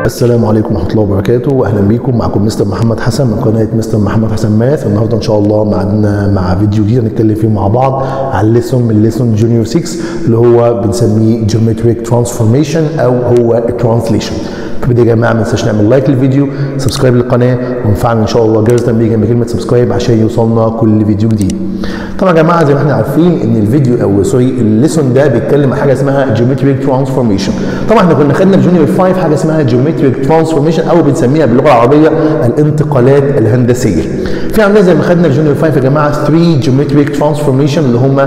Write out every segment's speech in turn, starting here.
السلام عليكم ورحمه الله وبركاته واهلا بيكم معكم مستر محمد حسن من قناه مستر محمد حسن ماث النهارده ان شاء الله معنا مع فيديو جديد هنتكلم فيه مع بعض على الليسون من الليسون جونيور 6 اللي هو بنسميه جيومتريك ترانسفورميشن او هو الترانسليشن فبدي يا جماعه ما تنساش نعمل لايك للفيديو سبسكرايب للقناه ونفعل ان شاء الله جرس التنبيه جنب كلمه سبسكرايب عشان يوصلنا كل فيديو جديد طبعا يا جماعه زي ما احنا عارفين ان الفيديو او سوري الليسون ده بيتكلم عن حاجه اسمها جيومتريك ترانسفورميشن طبعا احنا كنا خدنا في جونيور 5 حاجه اسمها جيومتريك ترانسفورميشن او بنسميها باللغه العربيه الانتقالات الهندسيه في عندنا زي ما خدنا في جونيور 5 يا جماعه 3 جيومتريك ترانسفورميشن اللي هم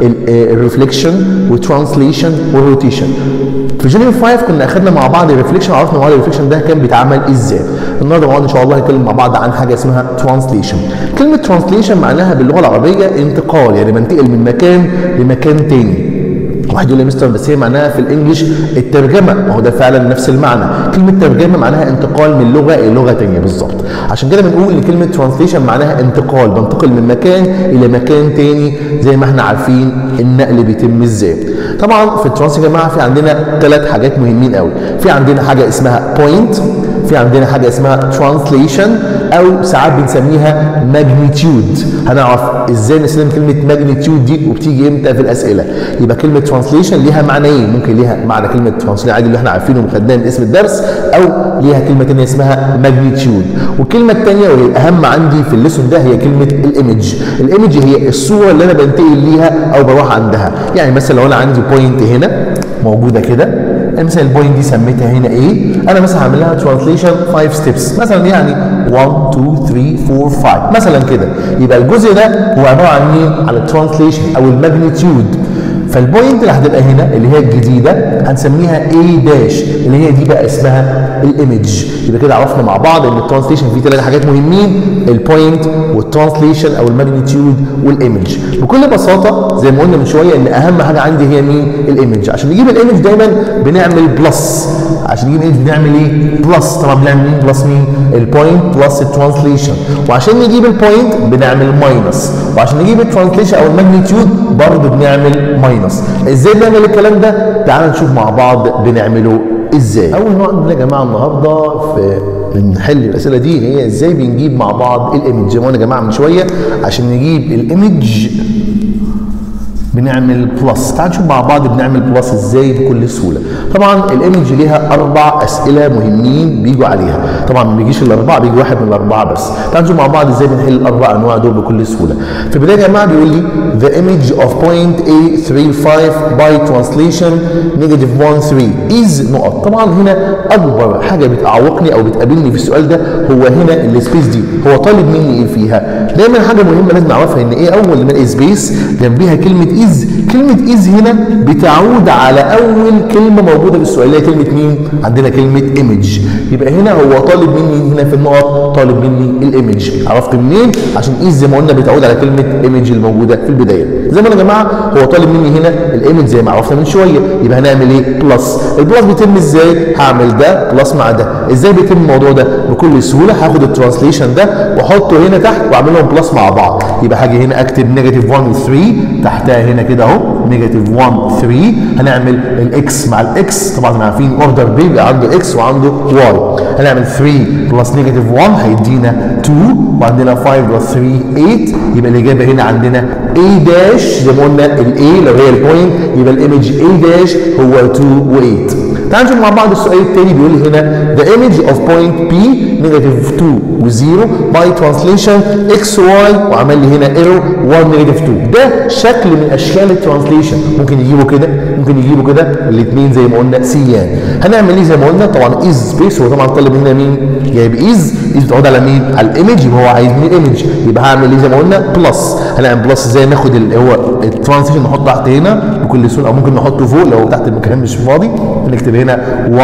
الريفليكشن والترانسليشن والروتيشن في جونيور 5 كنا اخدنا مع بعض الريفليكشن عرفنا مع بعض الريفليكشن ده كان بيتعمل ازاي النهارده مع بعض ان شاء الله هنتكلم مع بعض عن حاجه اسمها ترانسليشن كلمه ترانسليشن معناها باللغه العربيه انتقال يعني بنتقل من مكان لمكان تاني واحد يقول لي مستر بس هي معناها في الانجليش الترجمه ما هو ده فعلا نفس المعنى كلمه ترجمه معناها انتقال من لغه الى لغه ثانيه بالظبط عشان كده بنقول ان كلمه ترانسليشن معناها انتقال بنتقل من مكان الى مكان تاني زي ما احنا عارفين النقل بيتم ازاي طبعا في الترانس يا جماعه في عندنا ثلاث حاجات مهمين قوي في عندنا حاجه اسمها بوينت في عندنا حاجه اسمها ترانسليشن او ساعات بنسميها ماجنتيود هنعرف ازاي نستخدم كلمه ماجنتيود دي وبتيجي امتى في الاسئله يبقى كلمه ترانسليشن ليها معنيين ممكن ليها معنى كلمه ترانسليشن عادي اللي احنا عارفينه وخدناه من اسم الدرس او ليها كلمه ثانيه اسمها ماجنتيود والكلمه الثانيه واللي الاهم عندي في الليسون ده هي كلمه الايمج الايمج هي الصوره اللي انا بنتقل ليها او بروح عندها يعني مثلا لو انا عندي بوينت هنا موجوده كده مثلا البوينت دي سميتها هنا ايه انا مثلا هعمل لها ترانسليشن 5 ستيبس مثلا يعني 1 2 3 4 5 مثلا كده يبقى الجزء ده هو عباره عن مين على الترانسليشن او الماجنتيود فالبوينت اللي هتبقى هنا اللي هي الجديده هنسميها A داش اللي هي دي بقى اسمها الايمج يبقى كده عرفنا مع بعض ان الترانسليشن فيه ثلاث حاجات مهمين البوينت والترانسليشن او الماجنتيود والايمج بكل بساطه زي ما قلنا من شويه ان اهم حاجه عندي هي مين الايمج عشان نجيب الايمج دايما بنعمل بلس عشان نجيب الايمج بنعمل ايه بلس طبعا بنعمل مين بلس مين البوينت بلس الترانسليشن وعشان نجيب البوينت بنعمل ماينس وعشان نجيب الترانسليشن او الماجنتيود برضه بنعمل ماينس ازاي بنعمل الكلام ده تعال نشوف مع بعض بنعمله ازاي اول نوع عندنا يا جماعه النهارده في بنحل الاسئله دي هي ازاي بنجيب مع بعض الايمج زي ما قلنا يا جماعه من شويه عشان نجيب الايمج بنعمل بلس تعال نشوف مع بعض بنعمل بلس ازاي بكل سهوله طبعا الايمج ليها اربع اسئله مهمين بيجوا عليها طبعا ما بيجيش الاربعه بيجي واحد من الاربعه بس تعال نشوف مع بعض ازاي بنحل الاربع انواع دول بكل سهوله في البدايه يا جماعه بيقول لي the image of point A35 by translation negative 1 3 is نقط طبعا هنا اكبر حاجه بتعوقني او بتقابلني في السؤال ده هو هنا السبيس دي هو طالب مني ايه فيها دايما حاجه مهمه لازم نعرفها ان ايه اول ما سبيس جنبيها كلمه از كلمة إز هنا بتعود على أول كلمة موجودة في السؤال اللي هي كلمة مين؟ عندنا كلمة إيمج يبقى هنا هو طالب مني هنا في النقط طالب مني الإيمج عرفت منين؟ عشان إز زي ما قلنا بتعود على كلمة إيمج الموجودة في البداية زي ما يا جماعة هو طالب مني هنا الإيمج زي ما عرفنا من شوية يبقى هنعمل إيه؟ بلس البلس بيتم إزاي؟ هعمل ده بلس مع ده إزاي بيتم الموضوع ده؟ بكل سهولة هاخد الترانسليشن ده وأحطه هنا تحت وأعمل لهم بلس مع بعض يبقى هاجي هنا أكتب نيجاتيف 1 و 3 تحتها هنا كده اهو نيجاتيف 1 3 هنعمل الاكس مع الاكس طبعا احنا عارفين اوردر بي بيبقى عنده اكس وعنده واي هنعمل 3 بلس نيجاتيف 1 هيدينا 2 وعندنا 5 بلس 3 8 يبقى الاجابه هنا عندنا A داش زي ما قلنا الاي لو هي البوينت يبقى الايمج A داش هو 2 و8 تعال نشوف مع بعض السؤال الثاني بيقول لي هنا the image of point P negative 2 و 0 by translation x y وعمل لي هنا error 1 negative 2 ده شكل من اشكال الترانسليشن ممكن يجيبه كده ممكن يجيبه كده الاثنين زي ما قلنا سيان هنعمل ايه زي ما قلنا طبعا از سبيس هو طبعا طالب مننا مين جايب از از بتعود على مين على الايمج يبقى هو عايز مين ايمج يبقى هعمل ايه زي ما قلنا بلس هنعمل بلس ازاي ناخد اللي هو الترانسليشن نحطه تحت هنا بكل سهوله او ممكن نحطه فوق لو تحت المكان مش فاضي نكتب هنا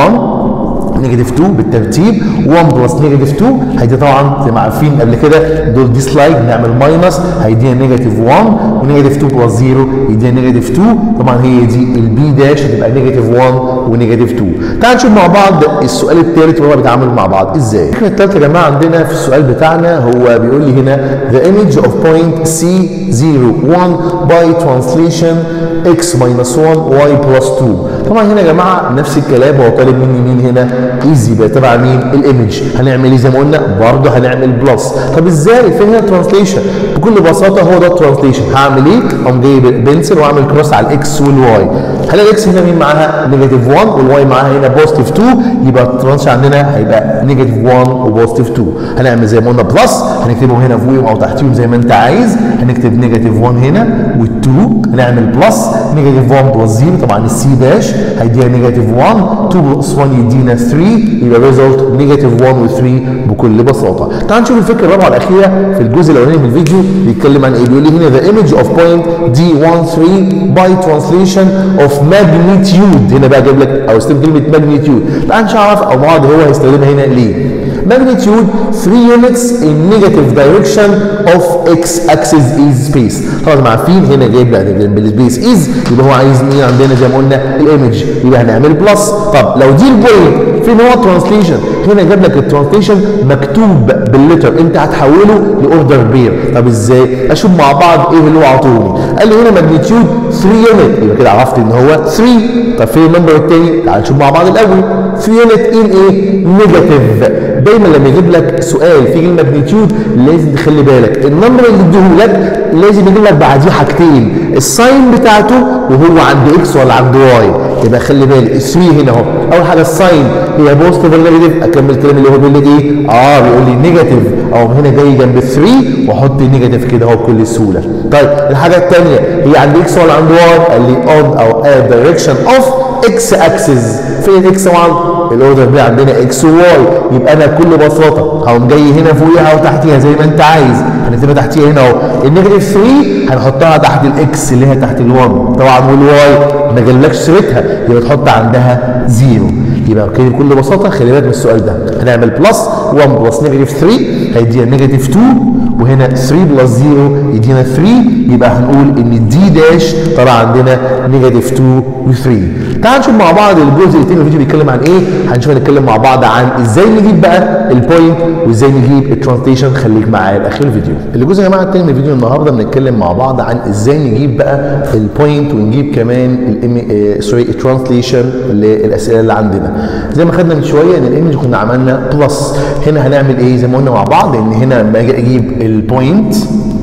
1 نيجاتيف 2 بالترتيب 1 بلس نيجاتيف 2 هيدي طبعا زي ما عارفين قبل كده دول دي سلايد نعمل ماينس هيدينا نيجاتيف 1 ونيجاتيف 2 بلس 0 يدينا نيجاتيف 2 طبعا هي دي البي داش هتبقى نيجاتيف 1 ونيجاتيف 2 تعال نشوف مع بعض السؤال الثالث وهو بيتعامل مع بعض ازاي الفكره الثالثه يا جماعه عندنا في السؤال بتاعنا هو بيقول لي هنا the image of point C01 by translation x minus 1 y plus 2 طبعا هنا يا جماعه نفس الكلام هو طالب مني مين هنا ايزي يبقى تبع مين الايمج هنعمل ايه زي ما قلنا برضه هنعمل بلس طب ازاي فين هنا ترانسليشن بكل بساطه هو ده الترانسليشن هعمل ايه اقوم جايب بنسل واعمل كروس على الاكس والواي هل الاكس هنا مين معاها نيجاتيف 1 والواي معاها هنا بوزيتيف 2 يبقى الترانسليشن عندنا هيبقى نيجاتيف 1 وبوزيتيف 2 هنعمل زي ما قلنا بلس هنكتبهم هنا فوقيهم او تحتيهم زي ما انت عايز هنكتب نيجاتيف 1 هنا وال2 هنعمل بلس نيجاتيف 1 بلس 0 طبعا السي داش هيديها نيجاتيف 1 2 بلس 1 يدينا 3 يبقى ريزلت نيجاتيف 1 و3 بكل بساطه تعال نشوف الفكره الرابعه الاخيره في الجزء الاولاني من الفيديو بيتكلم عن ايه بيقول لي هنا the image of point D13 by translation of magnitude هنا بقى جايب لك او استخدم كلمه magnitude تعال نعرف او بعض هو هيستخدمها هنا ليه magnitude 3 units in negative direction of x axis is space طبعا عارفين هنا جايب لك جنب السبيس is يبقى هو عايز مين عندنا زي ما قلنا الايمج يبقى هنعمل بلس طب لو دي البوينت فين هو الترانسليشن هنا جاب لك الترانسليشن مكتوب باللتر انت هتحوله لاوردر بير طب ازاي اشوف مع بعض ايه اللي هو عطوني قال لي هنا ماجنتيود 3 يونت يبقى كده عرفت ان هو 3 طب فين النمبر الثاني تعال نشوف مع بعض الاول 3 يونت ان ايه نيجاتيف دايما لما يجيب لك سؤال فيه الماجنتيود لازم تخلي بالك النمبر اللي اديه لك لازم يجيب لك بعديه حاجتين الساين بتاعته وهو عند اكس ولا عند واي يبقى خلي بالك ال 3 هنا اهو اول حاجه الساين هي بوزيتيف ولا نيجاتيف اكمل الكلام اللي هو بيقول لي ايه اه بيقول لي نيجاتيف او هنا جاي جنب 3 واحط نيجاتيف كده اهو بكل سهوله طيب الحاجه الثانيه هي عند اكس ولا عند واي قال لي اون او ات دايركشن اوف اكس اكسس فين الاكس طبعا الاوردر بي عندنا اكس وواي يبقى انا بكل بساطه هقوم جاي هنا فوقيها وتحتيها زي ما انت عايز هنكتبها تحتيها هنا اهو النيجاتيف 3 هنحطها تحت الاكس اللي هي تحت ال1 طبعا والواي ما جالكش سيرتها يبقى تحط عندها زيرو يبقى كده بكل بساطه خلي بالك من السؤال ده هنعمل بلس 1 بلس نيجاتيف 3 هيدينا نيجاتيف 2 وهنا 3 بلس 0 يدينا 3 يبقى هنقول ان دي داش طلع عندنا نيجاتيف 2 و3 تعال نشوف مع بعض الجزء الثاني الفيديو بيتكلم عن ايه هنشوف هنتكلم مع بعض عن ازاي نجيب بقى البوينت وازاي نجيب الترانسليشن خليك معايا لاخر الفيديو الجزء يا جماعه الثاني من الفيديو النهارده بنتكلم مع بعض عن ازاي نجيب بقى البوينت ونجيب كمان الام سوري الترانسليشن للاسئله اللي عندنا زي ما خدنا من شويه ان الايمج كنا عملنا بلس هنا هنعمل ايه زي ما قلنا مع بعض ان هنا لما اجي اجيب البوينت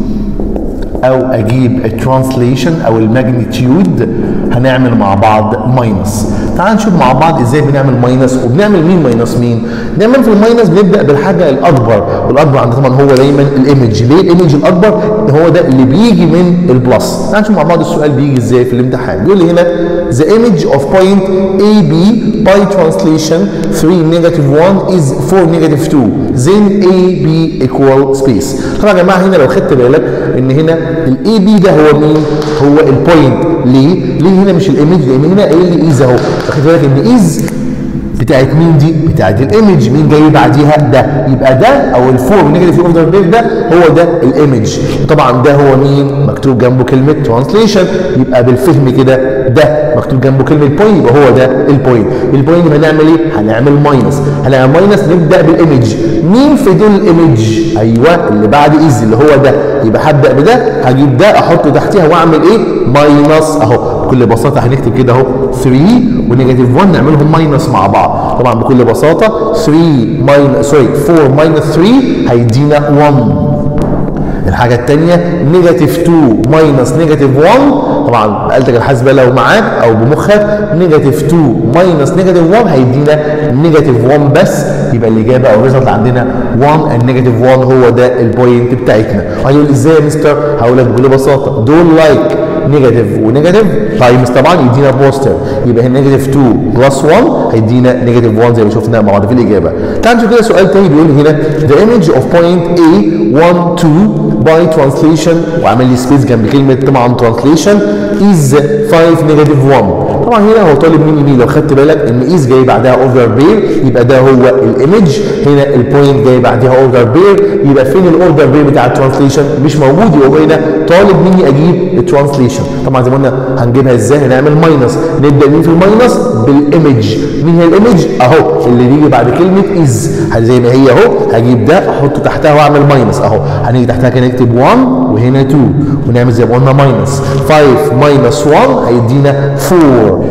او اجيب الترانسليشن او الماجنتيود هنعمل مع بعض ماينس تعال نشوف مع بعض ازاي بنعمل ماينس وبنعمل مين ماينس مين دايما في الماينس بنبدا بالحاجه الاكبر والاكبر عندنا طبعا هو دايما الايمج ليه الايمج الاكبر هو ده اللي بيجي من البلس تعال نشوف مع بعض السؤال بيجي ازاي في الامتحان بيقول لي هنا the image of point AB by translation 3 negative 1 is 4 negative 2 then AB equal space طبعا يا جماعه هنا لو خدت بالك ان هنا الاي بي ده هو مين هو البوينت ليه ليه هنا مش الايمج لان هنا قايل لي ايز اهو خد بالك ان ايز بتاعت مين دي؟ بتاعت الايمج مين جاي بعديها؟ ده يبقى ده او الفور نيجاتيف اوردر بيف ده هو ده الايمج طبعا ده هو مين؟ مكتوب جنبه كلمه ترانسليشن يبقى بالفهم كده ده مكتوب جنبه كلمه بوينت يبقى هو ده البوينت البوينت هنعمل ايه؟ هنعمل ماينس هنعمل ماينس نبدا بالايمج مين في دول الايمج؟ ايوه اللي بعد ايز اللي هو ده يبقى هبدا بده هجيب ده احطه تحتيها واعمل ايه؟ ماينس اهو بكل بساطه هنكتب كده اهو 3 ونيجاتيف 1 نعملهم ماينس مع بعض طبعا بكل بساطه 3 ماينس سوري 4 ماينس 3 هيدينا 1 الحاجه الثانيه نيجاتيف 2 ماينس نيجاتيف 1 طبعا آلتك الحاسبه لو معاك او بمخك نيجاتيف 2 ماينس نيجاتيف 1 هيدينا نيجاتيف 1 بس يبقى الاجابه او الريزلت عندنا 1 النيجاتيف 1 هو ده البوينت بتاعتنا هيقول ازاي يا مستر هقول لك بكل بساطه دول لايك نيجاتيف ونيجاتيف تايمز طبعا يدينا بوستر يبقى هنا نيجاتيف 2 بلس 1 هيدينا نيجاتيف 1 زي ما شفنا مع بعض في الاجابه تعال نشوف كده سؤال تاني بيقول لي هنا the image of point A 1 2 by translation وعامل لي سبيس جنب كلمه طبعا translation is 5 نيجاتيف 1 طبعا هنا هو طالب مني مين لو خدت بالك ان ايز جاي بعدها اوردر بير يبقى ده هو الايمج هنا البوينت جاي بعدها اوردر بير يبقى فين الاوردر بير بتاع الترانسليشن مش موجود يبقى هنا طالب مني اجيب الترانسليشن طبعا زي ما قلنا هنجيبها ازاي هنعمل ماينس نبدا مين في الماينس بالايمج مين هي الايمج اهو اللي بيجي بعد كلمه از زي ما هي اهو هجيب ده احطه تحتها واعمل ماينس اهو هنيجي تحتها كده نكتب 1 وهنا 2 ونعمل زي ما قلنا ماينس 5 ماينس 1 هيدينا 4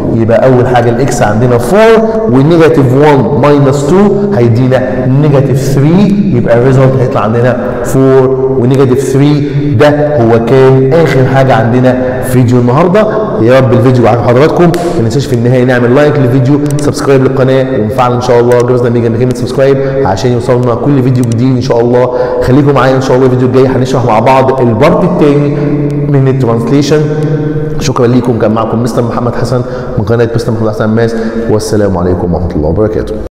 يبقى اول حاجه الاكس عندنا 4 والنيجاتيف 1 ماينس 2 هيدينا نيجاتيف 3 يبقى الريزلت هيطلع عندنا 4 ونيجاتيف 3 ده هو كان اخر حاجه عندنا في فيديو النهارده يا رب الفيديو عجب حضراتكم ما ننساش في النهايه نعمل لايك للفيديو سبسكرايب للقناه ونفعل ان شاء الله جرس لما جنب كلمه سبسكرايب عشان يوصلنا كل فيديو جديد ان شاء الله خليكم معايا ان شاء الله الفيديو الجاي هنشرح مع بعض البارت الثاني من الترانسليشن شكرا ليكم كان معكم مستر محمد حسن من قناه مستر محمد حسن ماس والسلام عليكم ورحمه الله وبركاته